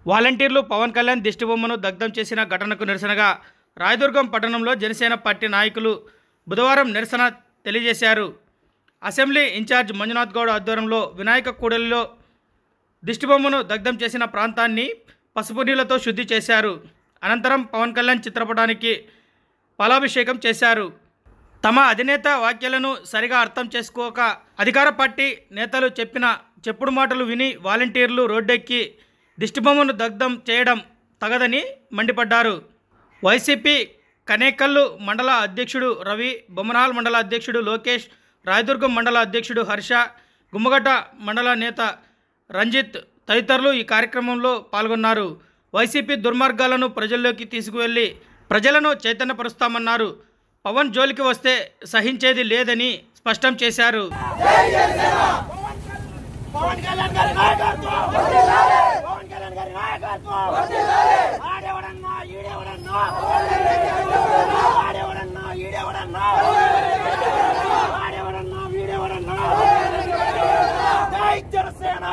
వాలంటీర్లు పవన్ కళ్యాణ్ దిష్టిబొమ్మను దగ్ధం చేసిన ఘటనకు నిరసనగా రాయదుర్గం పట్టణంలో జనసేన పార్టీ నాయకులు బుధవారం నిరసన తెలియజేశారు అసెంబ్లీ ఇన్ఛార్జ్ మంజునాథ్ గౌడ్ ఆధ్వర్యంలో వినాయక కూడలిలో దిష్టిబొమ్మను దగ్ధం చేసిన ప్రాంతాన్ని పసుపు నీళ్లతో శుద్ధి చేశారు అనంతరం పవన్ కళ్యాణ్ చిత్రపటానికి పాలాభిషేకం చేశారు తమ అధినేత వాక్యాలను సరిగా అర్థం చేసుకోక అధికార పార్టీ నేతలు చెప్పిన చెప్పుడు మాటలు విని వాలంటీర్లు రోడ్డెక్కి దిష్టిబొమ్మను దగ్ధం చేయడం తగదని మండిపడ్డారు వైసీపీ కనేకల్లు మండల అధ్యక్షుడు రవి బొమ్మనాల్ మండల అధ్యక్షుడు లోకేష్ రాయదుర్గం మండల అధ్యక్షుడు హర్ష గుమ్మగడ్డ మండల నేత రంజిత్ తదితరులు ఈ కార్యక్రమంలో పాల్గొన్నారు వైసీపీ దుర్మార్గాలను ప్రజల్లోకి తీసుకువెళ్లి ప్రజలను చైతన్యపరుస్తామన్నారు పవన్ జోలికి వస్తే సహించేది లేదని స్పష్టం చేశారు పవన్ కళ్యాణ్ గారి నాయకత్వం పవన్ కళ్యాణ్ గారి నాయకత్వం ఆడేవడన్నా ఈడేవడన్నా ఆడేవడన్నా ఈడేవడన్నా ఆడేవడన్నా వీడేవడన్నా జై జనసేన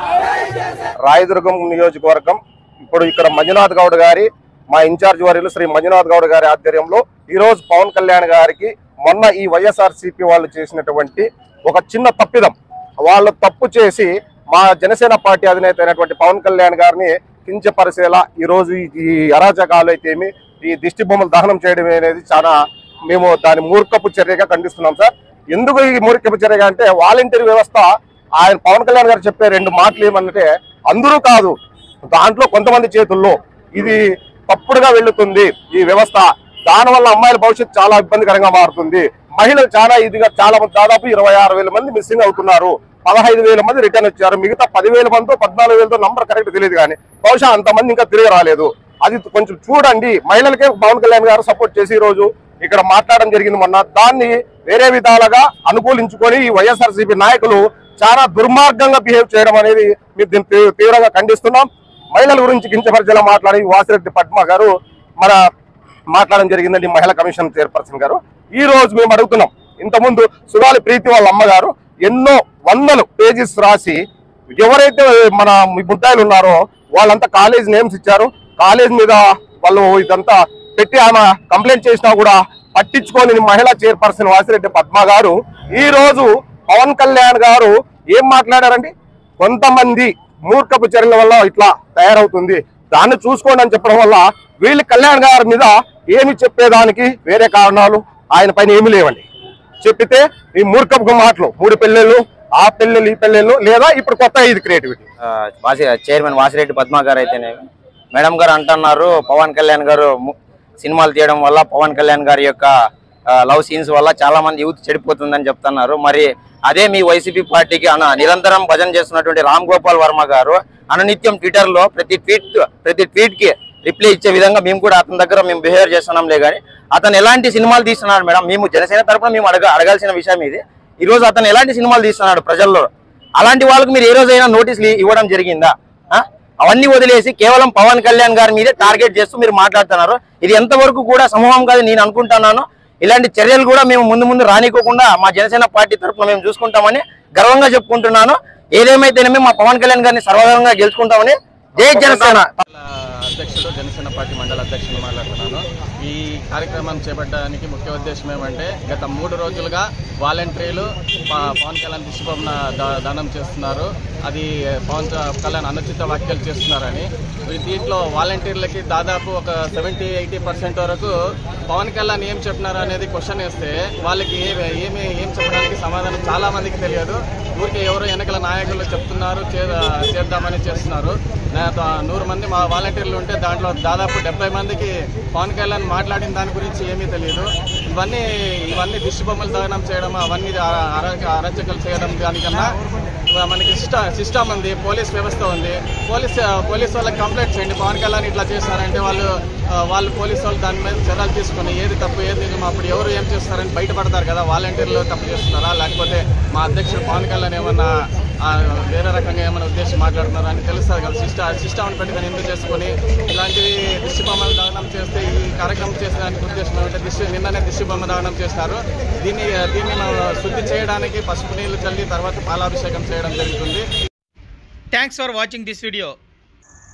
రాయదుర్గం నియోజకవర్గం ఇప్పుడు ఇక్కడ మంజునాథ్ గౌడ్ గారి మా ఇన్ఛార్జ్ వర్యులు శ్రీ మంజునాథ్ గౌడ్ గారి ఆధ్వర్యంలో ఈ రోజు పవన్ కళ్యాణ్ గారికి మొన్న ఈ వైఎస్ఆర్ వాళ్ళు చేసినటువంటి ఒక చిన్న తప్పిదం వాళ్ళు తప్పు చేసి మా జనసేన పార్టీ అధినేత అయినటువంటి పవన్ కళ్యాణ్ గారిని కించపరిచేలా ఈ రోజు ఈ- ఈ అరాచకాలు అయితే ఏమి ఈ దిష్టి బొమ్మలు దహనం చేయడం అనేది చాలా మేము దాని మూర్ఖపు చర్యగా ఖండిస్తున్నాం సార్ ఎందుకు ఈ మూర్ఖపు చర్యగా అంటే వాలంటీర్ వ్యవస్థ ఆయన పవన్ కళ్యాణ్ గారు చెప్పే రెండు మాటలు ఏమంటే అందరూ కాదు దాంట్లో కొంతమంది చేతుల్లో ఇది తప్పుడుగా వెళ్తుంది ఈ వ్యవస్థ దానివల్ల అమ్మాయిల భవిష్యత్తు చాలా ఇబ్బందికరంగా మారుతుంది మహిళలు చాలా ఇదిగా చాలా మంది దాదాపు ఇరవై ఆరు వేల మంది మిస్సింగ్ అవుతున్నారు పదహైదు వేల మంది రిటర్న్ వచ్చారు మిగతా పదివేల మందితో పద్నాలుగు వేలతో నంబర్ కరెక్ట్ తెలియదు కానీ బహుశా అంతమంది ఇంకా తిరిగి రాలేదు అది కొంచెం చూడండి మహిళలకే పవన్ కళ్యాణ్ గారు సపోర్ట్ చేసి ఈ రోజు ఇక్కడ మాట్లాడడం జరిగింది మొన్న దాన్ని వేరే విధాలుగా అనుకూలించుకొని ఈ వైఎస్ఆర్సీపీ నాయకులు చాలా దుర్మార్గంగా బిహేవ్ చేయడం అనేది మేము దీన్ని తీ- తీవ్రంగా ఖండిస్తున్నాం మహిళల గురించి కించపరిచేలా మాట్లాడి వాసిరెడ్డి పద్మ గారు మన మాట్లాడడం జరిగిందండి మహిళా కమిషన్ చైర్పర్సన్ గారు ఈ రోజు మేము అడుగుతున్నాం ఇంతకుముందు సుగాలి ప్రీతి వాళ్ళ అమ్మగారు ఎన్నో వందలు పేజెస్ రాసి ఎవరైతే మన ముద్దాయిలు ఉన్నారో వాళ్ళంతా కాలేజ్ నేమ్స్ ఇచ్చారు కాలేజ్ మీద వాళ్ళు ఇదంతా పెట్టి ఆమె కంప్లైంట్ చేసినా కూడా పట్టించుకొని మహిళా చైర్పర్సన్ వాసిరెడ్డి పద్మ గారు ఈ రోజు పవన్ కళ్యాణ్ గారు ఏం మాట్లాడారండి కొంతమంది మూర్ఖపు చర్యల వల్ల ఇట్లా తయారవుతుంది దాన్ని చూసుకోండి అని చెప్పడం వల్ల వీళ్ళు కళ్యాణ్ గారి మీద ఏమి చెప్పేదానికి వేరే కారణాలు ఆయన పైన ఏమీ లేవండి చెప్పితే ఈ మూర్ఖపు మాటలు మూడు పెళ్ళిళ్ళు ఆ పెళ్ళిళ్ళు ఈ పెళ్ళిళ్ళు లేదా ఇప్పుడు కొత్త ఇది క్రియేటివిటీ ఆ, వాసి చైర్మన్ వాసిరెడ్డి పద్మ గారు అయితేనే మేడం గారు అంటున్నారు పవన్ కళ్యాణ్ గారు ము- సినిమాలు తీయడం వల్ల పవన్ కళ్యాణ్ గారి యొక్క ఆ, లవ్ సీన్స్ వల్ల చాలా మంది యూత్ చెడిపోతుందని చెప్తున్నారు మరి అదే మీ వైసీపీ పార్టీకి అన నిరంతరం భజన చేస్తున్నటువంటి రామ్ గోపాల్ వర్మ గారు అననిత్యం ట్విట్టర్ లో ప్రతి ట్వీట్ ప్రతి ట్వీట్ కి రిప్లై ఇచ్చే విధంగా మేము కూడా అతని దగ్గర మేము బిహేవ్ చేస్తున్నాంలే కానీ అతను ఎలాంటి సినిమాలు తీస్తున్నాడు మేడం మేము జనసేన తరపున మేము అడగ అడగాల్సిన విషయం ఇది ఈ రోజు అతను ఎలాంటి సినిమాలు తీస్తున్నాడు ప్రజల్లో అలాంటి వాళ్ళకి మీరు ఏ రోజైనా నోటీసులు ఇవ్వడం జరిగిందా ఆ? అవన్నీ వదిలేసి కేవలం పవన్ కళ్యాణ్ గారి మీదే టార్గెట్ చేస్తూ మీరు మాట్లాడుతున్నారు ఇది ఎంతవరకు కూడా సమూహం కాదు నేను అనుకుంటున్నాను ఇలాంటి చర్యలు కూడా మేము ముందు ముందు రానికోకుండా మా జనసేన పార్టీ తరఫున మేము చూసుకుంటామని గర్వంగా చెప్పుకుంటున్నాను ఏదేమైతేనేమి మా పవన్ కళ్యాణ్ గారిని సర్వగంగా గెలుచుకుంటామని జై జనసేన అధ్యక్షుడు జనసేన పార్టీ మండల అధ్యక్షుడు మాట్లాడుతున్నాను ఈ కార్యక్రమం చేపట్టడానికి ముఖ్య ఉద్దేశం ఏమంటే గత మూడు రోజులుగా వాలంటీర్లు ప- పవన్ కళ్యాణ్ దిశబొమ్మన దా- దానం చేస్తున్నారు అది పవన్ చ- కళ్యాణ్ అనుచిత వ్యాఖ్యలు చేస్తున్నారని ఈ దీంట్లో వాలంటీర్లకి దాదాపు ఒక సెవెంటీ ఎయిటీ పర్సెంట్ వరకు పవన్ కళ్యాణ్ ఏం చెప్పినారు అనేది క్వశ్చన్ వేస్తే వాళ్ళకి ఏ- ఏమి ఏం చెప్పడానికి సమాధానం చాలా మందికి తెలియదు ఊరికే ఎవరో వెనకల నాయకులు చెప్తున్నారు చే- చేద్దామని చేస్తున్నారు నా- దా- నూరు మంది మా వాలంటీర్లు ఉంటే దాంట్లో దాదాపు డెబ్బై మందికి పవన్ కళ్యాణ్ మాట్లాడిన దాని గురించి ఏమీ తెలియదు ఇవన్నీ ఇవన్నీ దిష్టి బొమ్మలు దహనం చేయడం అవన్నీ అర- అర- అరచకలు చేయడం దానికన్నా మనకి సిస్టమ్ సిస్టమ్ ఉంది పోలీస్ వ్యవస్థ ఉంది పోలీస్ పోలీస్ వాళ్ళకి కంప్లైంట్ చేయండి పవన్ కళ్యాణ్ ఇట్లా చేశారంటే వాళ్ళు ఆ, వాళ్ళు పోలీసు వాళ్ళు దాని మీద చర్యలు తీసుకుని ఏది తప్పు ఏది నిజం అప్పుడు ఎవరు ఏం చేస్తారని బయటపడతారు కదా వాలంటీర్లు తప్పు చేస్తున్నారా లేకపోతే మా అధ్యక్షుడు పవన్ కళ్యాణ్ ఏమన్నా ఆ, వేరే రకంగా ఏమైనా ఉద్దేశం మాట్లాడుతున్నారా అని తెలుస్తుంది కదా సిస్టమ్ సిస్టమ్ పెట్టుకొని ఎందుకు చేసుకొని ఇలాంటివి దిష్టి బొమ్మలు దహనం చేస్తే ఈ కార్యక్రమం చేసేదానికి ఉద్దేశం ఏమంటే దిష్టి నిన్ననే దిష్టి బొమ్మ దహనం చేస్తారు దీన్ని దీన్ని మనం శుద్ధి చేయడానికి పసుపు నీళ్లు చల్లి తర్వాత పాలాభిషేకం చేయడం జరుగుతుంది thanks for watching this video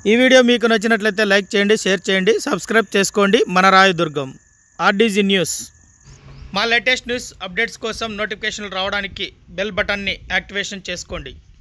ఈ వీడియో మీకు నచ్చినట్లయితే లైక్ చేయండి షేర్ చేయండి సబ్స్క్రైబ్ చేసుకోండి మన రాయదుర్గం ఆర్డీజీ న్యూస్ మా లేటెస్ట్ న్యూస్ అప్డేట్స్ కోసం నోటిఫికేషన్లు రావడానికి బెల్ బటన్ని యాక్టివేషన్ చేసుకోండి